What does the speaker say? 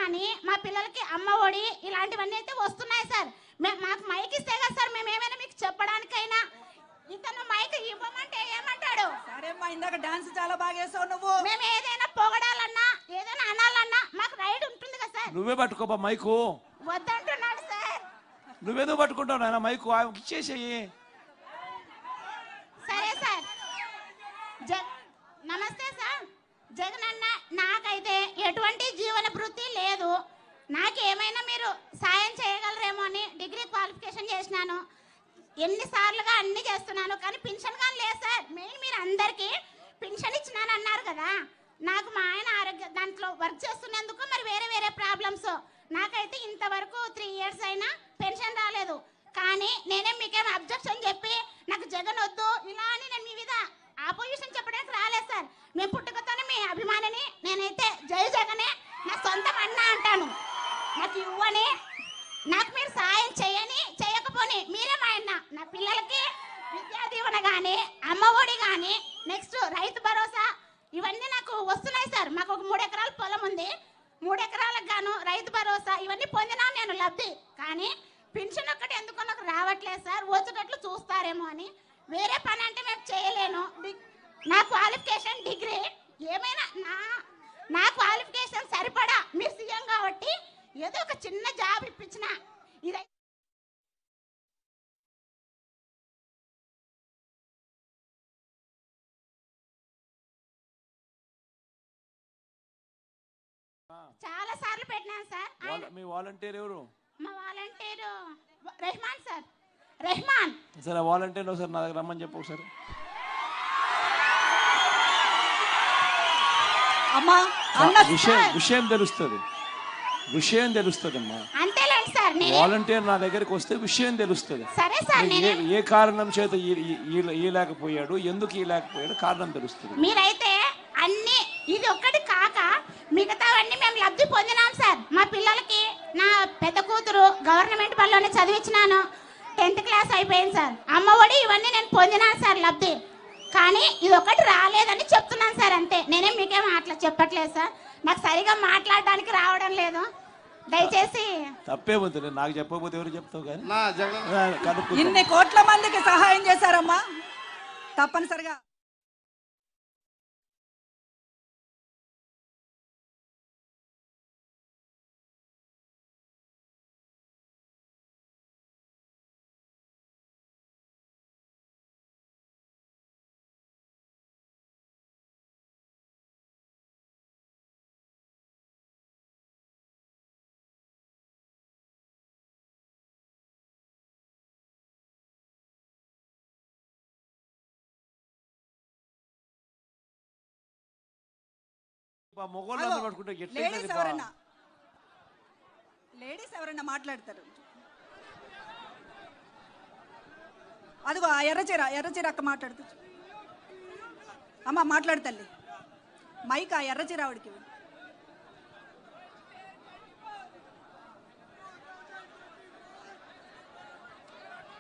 కానీ మా పిల్లలకి అమ్మ ఒడి ఇలాంటివన్నీ అయితే వస్తున్నాయి సార్ మే- మాకు మైక్ ఇస్తే కదా సార్ మేము ఏమైనా మీకు చెప్పడానికైనా ఇతను మైక్ ఇవ్వమంటే ఏమంటాడు సరే అమ్మా ఇందాక డాన్స్ చాలా బాగా వేసావు నువ్వు మేము ఏదైనా పొగడాలన్నా ఏదైనా అనాలన్నా మాకు రైడ్ ఉంటుంది కదా సార్ నువ్వే పట్టుకోబా మైకు వద్దంటున్నాడు సార్ నువ్వేదో పట్టుకుంటావు నాయన మైకు ఆమెకి ఇచ్చేసేయి సరే సార్ జ నమస్తే సార్ జగన్ అన్న నాకైతే ఎటువంటి జీవన వృత్తి లేదు నాకేమైనా మీరు సాయం చేయగలరేమో అని డిగ్రీ క్వాలిఫికేషన్ చేసినాను ఎన్నిసార్లుగా అన్ని చేస్తున్నాను కానీ పింఛన్ కానీ లేదు సార్ మెయిన్ మీరు అందరికీ పింఛన్ ఇచ్చినాను అన్నారు కదా నాకు మా ఆయన ఆరోగ్య దాంట్లో వర్క్ చేస్తున్నందుకు మరి వేరే వేరే ప్రాబ్లమ్స్ నాకైతే ఇంతవరకు త్రీ ఇయర్స్ అయినా పెన్షన్ రాలేదు కానీ నేనే మీకేం అబ్జెక్షన్ చెప్పి నాకు జగన్ వద్దు ఇలా అని నేను మీ మీద ఆపోజిషన్ చెప్పడానికి రాలేదు సార్ మేము పుట్టుకతోనే మీ అభిమానిని నేనైతే జై జగనే నా సొంతం అన్న అంటాను నాకు ఇవ్వని నాకు మీరు సాయం చేయని చేయకపోని మీరే మా అన్న నా పిల్లలకి విద్యా దీవెన కానీ అమ్మ ఒడి కానీ నెక్స్ట్ రైతు భరోసా ఇవన్నీ నాకు వస్తున్నాయి సార్ మాకు ఒక మూడు ఎకరాల పొలం ఉంది మూడు ఎకరాలకు గాను రైతు భరోసా ఇవన్నీ పొందినా నేను లబ్ధి కానీ పెన్షన్ ఒక్కటి ఎందుకో నాకు రావట్లేదు సార్ వచ్చేటట్లు చూస్తారేమో అని వేరే పని అంటే మేము చేయలేను డి- నా క్వాలిఫికేషన్ డిగ్రీ ఏమైనా నా నా క్వాలిఫికేషన్ సరిపడా మీరు సీఎం కాబట్టి ఏదో ఒక చిన్న జాబ్ ఇప్పించిన ఇదై చాలా సార్లు పెట్టినాను సార్ ఆయన- వాళ్ళ- మీ వాలంటీర్ ఎవరు మా వాలంటీరు రెహమాన్ సార్ రెహమాన్ సరే వాలంటీర్ ఒకసారి నా దగ్గర రమ్మని చెప్పు ఒకసారి అమ్మా అన్న విషయం విషయం తెలుస్తుంది విషయం తెలుస్తుంది అమ్మా అంతేలేండి సార్ నేను వాలంటీర్ నా దగ్గరికి వస్తే విషయం తెలుస్తుంది సరే సార్ ఏ నేను ఏ కారణం చేత ఈ- ఈ- ఈ- ఈ లేకపోయాడు ఎందుకు ఈ లేకపోయాడు కారణం తెలుస్తుంది మీరైతే అన్ని ఇది ఒక్కటి కాక మిగతావన్నీ మేము లబ్ధి పొందినాం సార్ మా పిల్లలకి నా పెద్ద కూతురు గవర్నమెంట్ బడిలోనే చదివించినాను టెన్త్ క్లాస్ అయిపోయింది సార్ అమ్మ ఒడి ఇవన్నీ నేను పొందినాను సార్ లబ్ధి కానీ ఇది ఒకటి రాలేదని చెప్తున్నాను సార్ అంతే నేనేం మీకేం అట్లా చెప్పట్లేదు సార్ నాకు సరిగా మాట్లాడడానికి రావడం లేదు దయచేసి తప్పే ఉంది నాకు చెప్పకపోతే ఎవరు చెప్తావు కానీ నా జగన్ ఆ, కనుక్కుందాం. ఇన్ని కోట్ల మందికి సహాయం చేశారమ్మా తప్పనిసరిగా బా, మొగోళ్ళందరూ పట్టుకుంటే ఎట్లయితది లేడీస్ బా? ఎవరన్నా లేడీస్ ఎవరన్నా మాట్లాడతారు అదిగో ఆ ఎర్రచీర ఎర్రచీర అక్క మాట్లాడుతూ అమ్మ మాట్లాడు తల్లి మైక్ ఆ ఎర్రచీర ఆవిడకి ఇవ్వు.